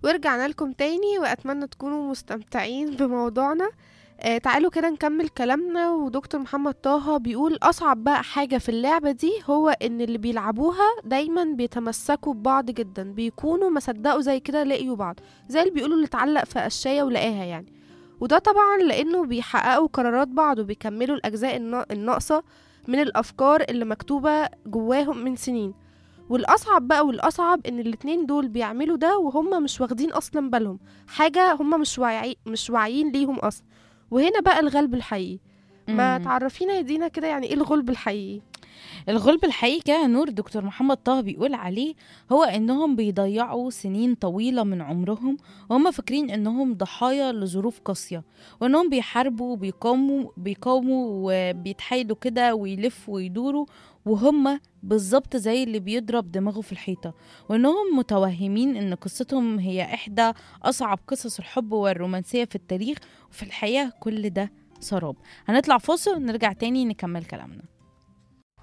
ورجعنا لكم تاني وأتمنى تكونوا مستمتعين بموضوعنا آه تعالوا كده نكمل كلامنا ودكتور محمد طه بيقول أصعب بقى حاجة في اللعبة دي هو إن اللي بيلعبوها دايما بيتمسكوا ببعض جدا بيكونوا ما صدقوا زي كده لقيوا بعض زي اللي بيقولوا اللي اتعلق في قشاية ولقاها يعني وده طبعا لأنه بيحققوا قرارات بعض وبيكملوا الأجزاء النا- الناقصة من الأفكار اللي مكتوبة جواهم من سنين والأصعب بقى والأصعب إن الاتنين دول بيعملوا ده وهم مش واخدين أصلا بالهم حاجة هم مش واعي مش واعيين ليهم أصلا وهنا بقى الغلب الحقيقي ما مم. تعرفينا يا دينا كده يعني ايه الغلب الحقيقي الغلب الحقيقي كده نور دكتور محمد طه بيقول عليه هو انهم بيضيعوا سنين طويله من عمرهم وهم فاكرين انهم ضحايا لظروف قاسيه وانهم بيحاربوا وبيقاوموا بيقاوموا وبيتحايلوا كده ويلفوا ويدوروا وهم بالظبط زي اللي بيضرب دماغه في الحيطه وانهم متوهمين ان قصتهم هي احدى اصعب قصص الحب والرومانسيه في التاريخ وفي الحقيقه كل ده سراب هنطلع فاصل ونرجع تاني نكمل كلامنا